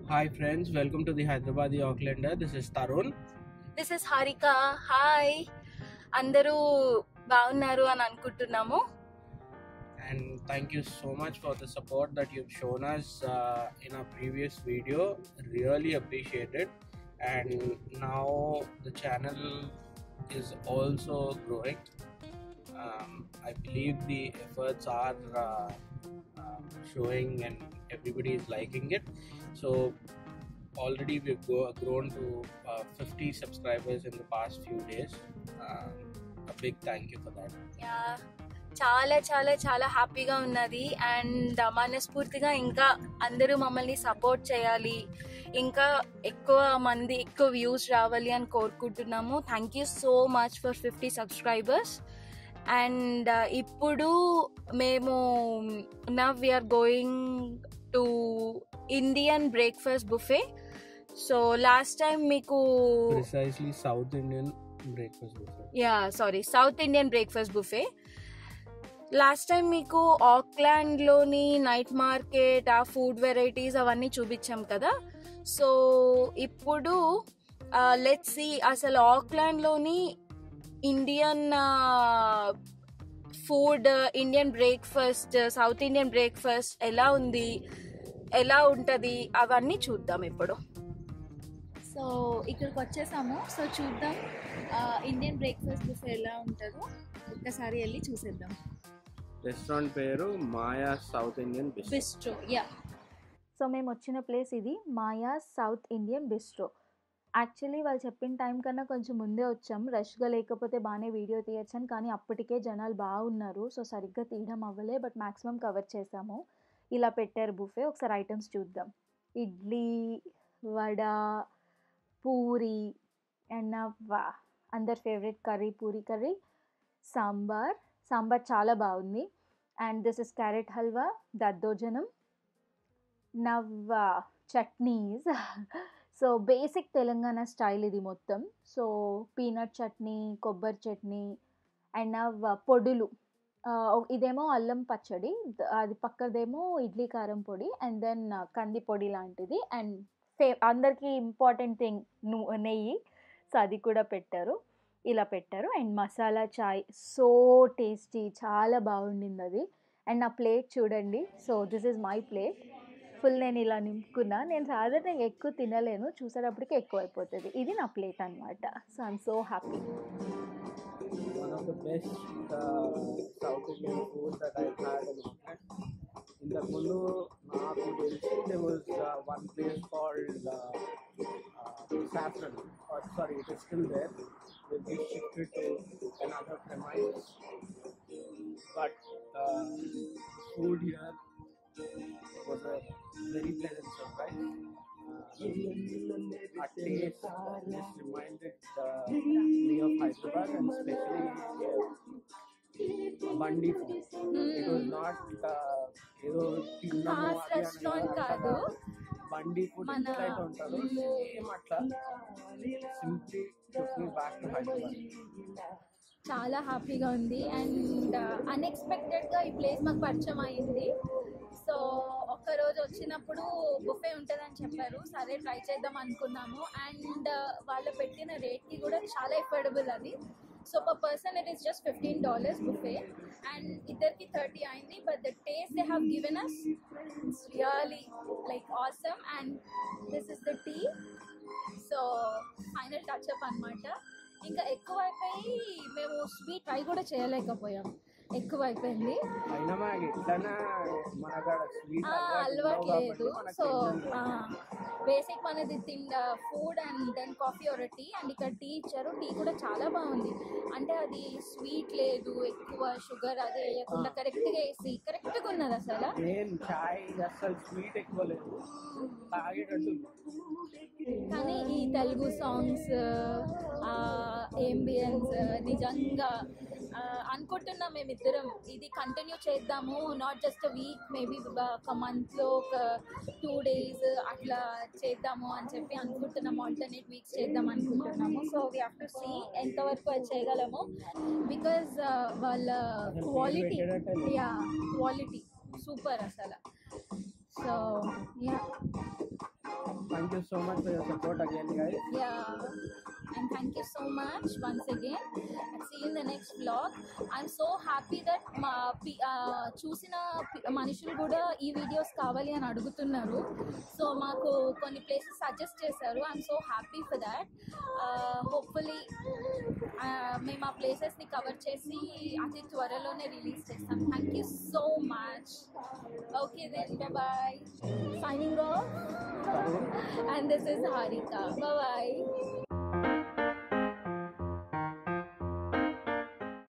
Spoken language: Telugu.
Hi friends, welcome to the Hyderabadi Aucklander. This is Tarun. This is Harika hi అందరూ బాగున్నారు అని అనుకుంటున్నాము and thank you so much for the support that you've shown us uh, in our previous video really appreciate it and now the channel is also growing um, i believe the efforts are uh, uh, showing and everybody is liking it so already we've go- grown to uh, 50 subscribers in the past few days um, a big thank you for that yeah చాలా చాలా చాలా హ్యాపీగా ఉన్నది అండ్ మనస్ఫూర్తిగా ఇంకా అందరూ మమ్మల్ని సపోర్ట్ చేయాలి ఇంకా ఎక్కువ మంది ఎక్కువ వ్యూస్ రావాలి అని కోరుకుంటున్నాము thank you so much for fifty subscribers and ఇప్పుడు మేము now we're going to Indian breakfast buffet so last time మీకు precisely south indian breakfast buffet yeah sorry South Indian breakfast buffet last time మీకు ఆక్లాండ్లోని నైట్ మార్కెట్ ఆ ఫుడ్ వెరైటీస్ అవన్నీ చూపించాం కదా సో ఇప్పుడు లెట్ సి అసలు ఆక్లాండ్లోని Indian food Indian breakfast South Indian breakfast ఎలా ఉంది ఎలా ఉంటుంది అవన్నీ చూద్దాం ఇప్పుడు సో ఇక్కడికి వచ్చేసాము సో చూద్దాం ఆ, ఇండియన్ బ్రేక్ఫాస్ట్ బుఫే ఎలా ఉంటుందో ఒక్కసారి వెళ్ళి చూసేద్దాం రెస్టారెంట్ పేరు Maya South Indian bistro bistro yeah so మేము వచ్చిన ప్లేస్ ఇది Maya South Indian bistro actually వాళ్ళు చెప్పిన టైం కన్నా కొంచెం ముందే వచ్చాం రష్గా లేకపోతే బాగానే వీడియో తీయచ్చాను కానీ అప్పటికే జనాలు బాగున్నారు సో సరిగ్గా తీయడం అవ్వలే బట్ మ్యాక్సిమం కవర్ చేసాము ఇలా పెట్టారు బుఫే ఒకసారి ఐటమ్స్ చూద్దాం ఇడ్లీ వడ పూరి అండ్ వా అందరి favourite curry puri curry sambar sambar చాలా బాగుంది and this is carrot halwa దద్దోజనం నవ్వ chutneys so basic Telangana style ఇది మొత్తం సో పీనట్ చట్నీ కొబ్బరి చట్నీ అండ్ నవ్వ పొడులు ఆ, ఇదేమో అల్లం పచ్చడి ద- అది పక్కదేమో ఇడ్లీ కారం పొడి అండ్ దెన్ కంది పొడి లాంటిది అండ్ ఫే అందరికీ ఇంపార్టెంట్ థింగ్ నెయ్యి సో అది కూడా పెట్టారు ఇలా పెట్టారు and masala chai so tasty చాలా బాగుండింది అది అండ్ నా ప్లేట్ చూడండి so this is my plate full నేను ఇలా నింపుకున్నా నేను సాధారణంగా ఎక్కువ తినలేను చూసేటప్పటికి ఎక్కువ అయిపోతుంది ఇది నా ప్లేట్ అనమాట so I'm so happy one of the best uh, South Indian food that I've had in Auckland. In the Mundu, నాకు తెలిసి there was uh, one place called uh, uh, Saffron. Or, sorry, it is still there. They just shifted to another premise. But uh, food here was a very pleasant surprise. Uh, a taste just reminded uh, me of Hyderabad and especially uh, Bandi food. It was not uh, ఏదో తిన్నాము Fast అది అని restaurant కాదు. కాదు. బండి ఫుడ్ మన- ఎట్లయితే ఉంటుందో సేమ్ అట్లా simply took me back to Hyderabad చాలా హ్యాపీగా ఉంది అండ్ అన్ఎక్స్పెక్టెడ్గా ఈ ప్లేస్ మాకు పరిచయం అయింది సో ఒక్కరోజు వచ్చినప్పుడు బుఫే ఉంటుందని చెప్పారు సరే ట్రై చేద్దాం అనుకున్నాము అండ్ వాళ్ళు పెట్టిన రేట్కి కూడా చాలా ఎఫోర్డబుల్ అది so per person it is just fifteen dollars buffet and ఇద్దరికి థర్టీ అయింది but the taste they have given us it's really like awesome and this is the tea so final touch up అనమాట ఇంకా ఎక్కువ అయిపోయి మేము స్వీట్ ట్రై కూడా చేయలేకపోయాం ఎక్కువ అయిపోయింది అయినా మనకి ఎట్లన్నా మన కాడ స్వీట్ ఆ, అలవాటు లేదు సో బేసిక్ మనది తిండ food and then coffee or tea and ఇక్కడ టీ ఇచ్చారు టీ కూడా చాలా బాగుంది అంటే అది స్వీట్ లేదు ఎక్కువ షుగర్ అదే వేయకుండా కరెక్ట్గా వేసి కరెక్ట్గా ఉన్నది అసలు నేను చాయ్ అసలు స్వీట్ ఎక్కువ లేదు తాగేటట్టు కానీ ఈ తెలుగు సాంగ్స్ ఏంబియన్స్ నిజంగా ఆ, అనుకుంటున్నాం మేమిద్దరం ఇది కంటిన్యూ చేద్దాము నాట్ జస్ట్ వీక్ మేబీ ఒక మంత్లో ఒక టూ డేస్ అట్లా చేద్దాము అని చెప్పి అనుకుంటున్నాము ఆల్టర్నేట్ వీక్స్ చేద్దాం అనుకుంటున్నాము so we have to see ఎంతవరకు అది చేయగలము బికాజ్ వాళ్ళ క్వాలిటీ యా క్వాలిటీ సూపర్ అసలు so yeah thank you so much for your support again guys Yeah. And thank you so much once again. And see you in the next vlog. I'm so happy that మా పి- ఆ, చూసిన పి- మనుషులు కూడా ఈ వీడియోస్ కావాలి అని అడుగుతున్నారు సో మాకు కొన్ని ప్లేసెస్ సజెస్ట్ చేశారు I'm so happy for that hopefully మేము ఆ ప్లేసెస్ని కవర్ చేసి అతి త్వరలోనే రిలీజ్ చేస్తాం thank you so much okay then bye signing off and this is Harika. Bye bye.